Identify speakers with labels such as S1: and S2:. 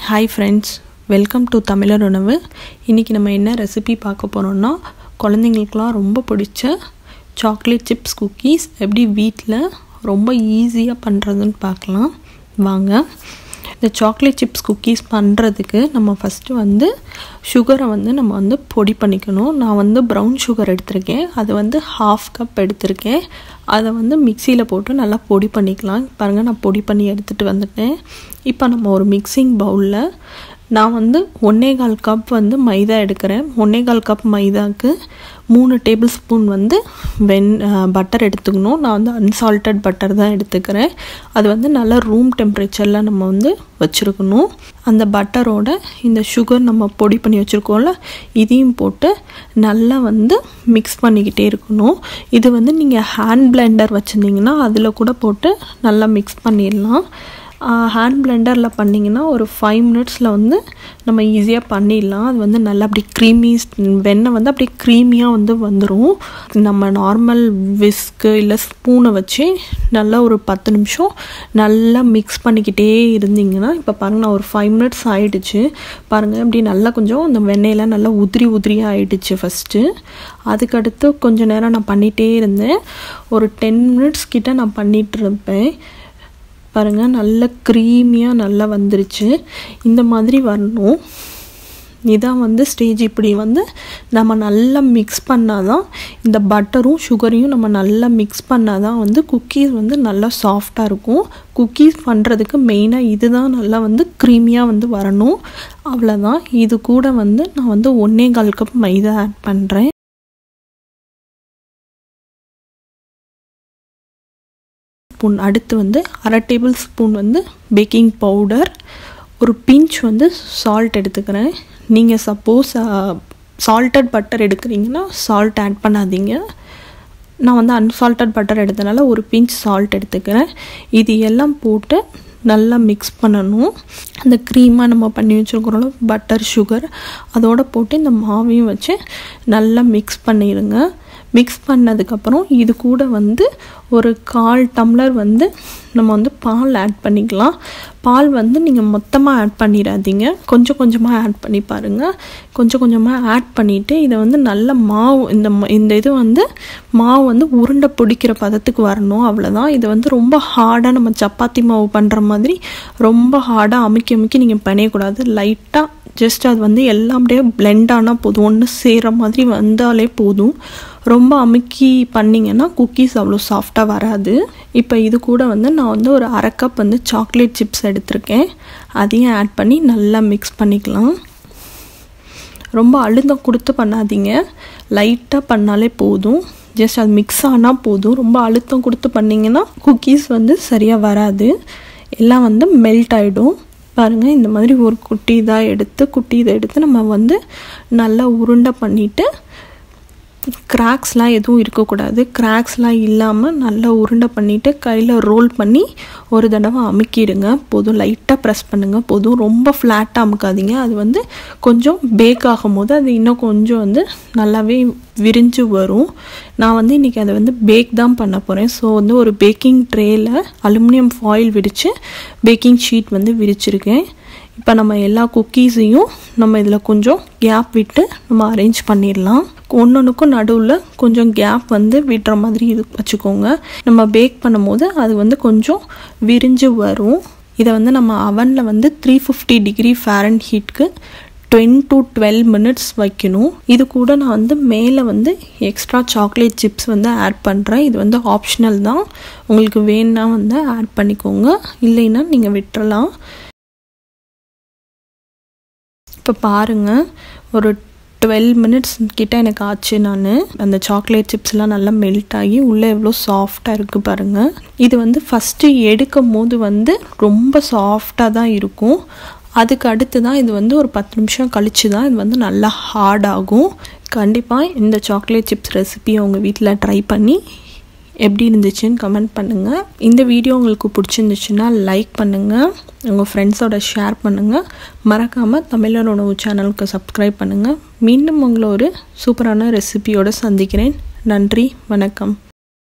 S1: hi friends welcome to தமிழர் உணவு இன்றைக்கி நம்ம என்ன ரெசிபி பார்க்க போகிறோம்னா குழந்தைங்களுக்குலாம் ரொம்ப பிடிச்ச சாக்லேட் சிப்ஸ் குக்கீஸ் எப்படி வீட்டில் ரொம்ப ஈஸியாக பண்ணுறதுன்னு பார்க்கலாம் வாங்க இந்த சாக்லேட் சிப்ஸ் குக்கீஸ் பண்ணுறதுக்கு நம்ம ஃபஸ்ட்டு வந்து சுகரை வந்து நம்ம வந்து பொடி பண்ணிக்கணும் நான் வந்து ப்ரௌன் சுகர் எடுத்திருக்கேன் அது வந்து ஹாஃப் கப் எடுத்திருக்கேன் அதை வந்து மிக்சியில் போட்டு நல்லா பொடி பண்ணிக்கலாம் பாருங்கள் நான் பொடி பண்ணி எடுத்துகிட்டு வந்துட்டேன் இப்போ நம்ம ஒரு மிக்சிங் பவுலில் நான் வந்து ஒன்றே கால் கப் வந்து மைதா எடுக்கிறேன் ஒன்றே கால் கப் மைதாவுக்கு மூணு டேபிள் ஸ்பூன் வந்து வெண் பட்டர் எடுத்துக்கணும் நான் வந்து அன்சால்ட்டட் பட்டர் தான் எடுத்துக்கிறேன் அது வந்து நல்லா ரூம் டெம்பரேச்சரில் நம்ம வந்து வச்சுருக்கணும் அந்த பட்டரோட இந்த சுகர் நம்ம பொடி பண்ணி வச்சுருக்கோம்ல இதையும் போட்டு நல்லா வந்து மிக்ஸ் பண்ணிக்கிட்டே இருக்கணும் இது வந்து நீங்கள் ஹேண்ட் பிளெண்டர் வச்சுருந்தீங்கன்னா அதில் கூட போட்டு நல்லா மிக்ஸ் பண்ணிடலாம் ஹேண்ட் பிளெண்டரில் பண்ணிங்கன்னா ஒரு ஃபைவ் மினிட்ஸில் வந்து நம்ம ஈஸியாக பண்ணிடலாம் அது வந்து நல்லா அப்படி க்ரீமி வெண்ணெய் வந்து அப்படியே க்ரீமியாக வந்து வந்துடும் நம்ம நார்மல் விஸ்க்கு இல்லை ஸ்பூனை வச்சு நல்லா ஒரு பத்து நிமிஷம் நல்லா மிக்ஸ் பண்ணிக்கிட்டே இருந்தீங்கன்னா இப்போ பாருங்கள் நான் ஒரு ஃபைவ் மினிட்ஸ் ஆகிடுச்சு பாருங்கள் அப்படி நல்லா கொஞ்சம் அந்த வெண்ணெயெல்லாம் நல்லா உதிரி உதிரியாக ஆகிடுச்சு ஃபஸ்ட்டு அதுக்கடுத்து கொஞ்சம் நேரம் நான் பண்ணிகிட்டே இருந்தேன் ஒரு டென் மினிட்ஸ் கிட்ட நான் பண்ணிகிட்டு இருப்பேன் பாருங்கள் நல்ல க்ரீமியாக நல்லா வந்துருச்சு இந்த மாதிரி வரணும் இதான் வந்து ஸ்டேஜ் இப்படி வந்து நம்ம நல்லா மிக்ஸ் பண்ணால் தான் இந்த பட்டரும் சுகரையும் நம்ம நல்லா மிக்ஸ் பண்ணால் தான் வந்து குக்கீஸ் வந்து நல்லா சாஃப்டாக இருக்கும் குக்கீஸ் பண்ணுறதுக்கு மெயினாக இதுதான் நல்லா வந்து க்ரீமியாக வந்து வரணும் அவ்வளோதான் இது கூட வந்து நான் வந்து ஒன்றே கால் கப் மைதா ஆட் பண்ணுறேன் ஸ்பூன் அடுத்து வந்து அரை டேபிள் ஸ்பூன் வந்து பேக்கிங் பவுடர் ஒரு பிஞ்ச் வந்து சால்ட் எடுத்துக்கிறேன் நீங்கள் சப்போஸ் சால்ட்டட் பட்டர் எடுக்கிறீங்கன்னா சால்ட் ஆட் பண்ணாதீங்க நான் வந்து அன்சால்ட்டட் பட்டர் எடுத்தனால ஒரு பிஞ்ச் சால்ட் எடுத்துக்கிறேன் இது எல்லாம் போட்டு நல்லா மிக்ஸ் பண்ணணும் அந்த க்ரீமாக நம்ம பண்ணி வச்சுருக்கிறோம் பட்டர் சுகர் அதோடு போட்டு இந்த மாவையும் வச்சு நல்லா மிக்ஸ் பண்ணிடுங்க மிக்ஸ் பண்ணதுக்கப்புறம் இது கூட வந்து ஒரு கால் டம்ளர் வந்து நம்ம வந்து பால் ஆட் பண்ணிக்கலாம் பால் வந்து நீங்கள் மொத்தமாக ஆட் பண்ணிடாதீங்க கொஞ்சம் கொஞ்சமாக ஆட் பண்ணி பாருங்கள் கொஞ்சம் கொஞ்சமாக ஆட் பண்ணிவிட்டு இதை வந்து நல்ல மாவு இந்த இந்த இது வந்து மாவு வந்து உருண்டை பிடிக்கிற பதத்துக்கு வரணும் அவ்வளோதான் இது வந்து ரொம்ப ஹார்டாக நம்ம சப்பாத்தி மாவு பண்ணுற மாதிரி ரொம்ப ஹார்டாக அமுக்கி அமுக்கி நீங்கள் பண்ணியக்கூடாது லைட்டாக ஜஸ்ட் அது வந்து எல்லாம் அப்படியே பிளெண்ட் ஆனால் போதும் ஒன்று செய்கிற மாதிரி வந்தாலே போதும் ரொம்ப அமுக்கி பண்ணிங்கன்னா குக்கீஸ் அவ்வளோ சாஃப்டாக வராது இப்போ இது கூட வந்து நான் வந்து ஒரு அரை கப் வந்து சாக்லேட் சிப்ஸ் எடுத்திருக்கேன் அதையும் ஆட் பண்ணி நல்லா மிக்ஸ் பண்ணிக்கலாம் ரொம்ப அழுத்தம் கொடுத்து பண்ணாதீங்க லைட்டாக பண்ணாலே போதும் ஜஸ்ட் அது மிக்ஸ் ஆனால் போதும் ரொம்ப அழுத்தம் கொடுத்து பண்ணிங்கன்னா குக்கீஸ் வந்து சரியாக வராது எல்லாம் வந்து மெல்ட் ஆகிடும் பாருங்கள் இந்த மாதிரி ஒரு குட்டி இதாக எடுத்து குட்டி இதை எடுத்து நம்ம வந்து நல்லா உருண்டை பண்ணிவிட்டு கிராக்ஸ்லாம் எதுவும் இருக்கக்கூடாது கிராக்ஸ்லாம் இல்லாமல் நல்லா உருண்டை பண்ணிவிட்டு கையில் ரோல் பண்ணி ஒரு தடவை அமுக்கிடுங்க போதும் லைட்டாக ப்ரெஸ் பண்ணுங்கள் போதும் ரொம்ப ஃப்ளாட்டாக அமுக்காதீங்க அது வந்து கொஞ்சம் பேக் ஆகும்போது அது இன்னும் கொஞ்சம் வந்து நல்லாவே விரிஞ்சு வரும் நான் வந்து இன்றைக்கி அதை வந்து பேக் தான் பண்ண போகிறேன் ஸோ வந்து ஒரு பேக்கிங் ட்ரேயில் அலுமினியம் ஃபாயில் விரித்து பேக்கிங் ஷீட் வந்து விரிச்சிருக்கேன் இப்போ நம்ம எல்லா குக்கீஸையும் நம்ம இதில் கொஞ்சம் கேப் விட்டு நம்ம அரேஞ்ச் பண்ணிடலாம் ஒன்றொன்றுக்கும் நடுவில் கொஞ்சம் கேப் வந்து விடுற மாதிரி இது வச்சுக்கோங்க நம்ம பேக் பண்ணும்போது அது வந்து கொஞ்சம் விரிஞ்சு வரும் இதை வந்து நம்ம அவனில் வந்து த்ரீ ஃபிஃப்டி டிகிரி ஃபேரன் ஹீட்க்கு டென் டு டுவெல் மினிட்ஸ் வைக்கணும் இது கூட நான் வந்து மேலே வந்து எக்ஸ்ட்ரா சாக்லேட் சிப்ஸ் வந்து ஆட் பண்ணுறேன் இது வந்து ஆப்ஷனல் தான் உங்களுக்கு வேணுன்னா வந்து ஆட் பண்ணிக்கோங்க இல்லைன்னா நீங்கள் விட்டுறலாம் இப்போ பாருங்கள் ஒரு டுவெல் மினிட்ஸ் கிட்ட எனக்கு ஆச்சு நான் அந்த சாக்லேட் சிப்ஸ்லாம் நல்லா மெல்ட் ஆகி உள்ளே எவ்வளோ சாஃப்டாக இருக்குது பாருங்கள் இது வந்து ஃபஸ்ட்டு எடுக்கும் போது வந்து ரொம்ப சாஃப்டாக தான் இருக்கும் அதுக்கு அடுத்து தான் இது வந்து ஒரு பத்து நிமிஷம் கழித்து தான் இது வந்து நல்லா ஹார்ட் ஆகும் கண்டிப்பாக இந்த சாக்லேட் சிப்ஸ் ரெசிபியை உங்கள் வீட்டில் ட்ரை பண்ணி எப்படி இருந்துச்சுன்னு கமெண்ட் பண்ணுங்கள் இந்த வீடியோ உங்களுக்கு பிடிச்சிருந்துச்சுன்னா லைக் பண்ணுங்கள் உங்கள் ஃப்ரெண்ட்ஸோட ஷேர் பண்ணுங்கள் மறக்காமல் தமிழர் உணவு சேனலுக்கு சப்ஸ்கிரைப் பண்ணுங்கள் மீண்டும் உங்களை ஒரு சூப்பரான ரெசிபியோடு சந்திக்கிறேன் நன்றி வணக்கம்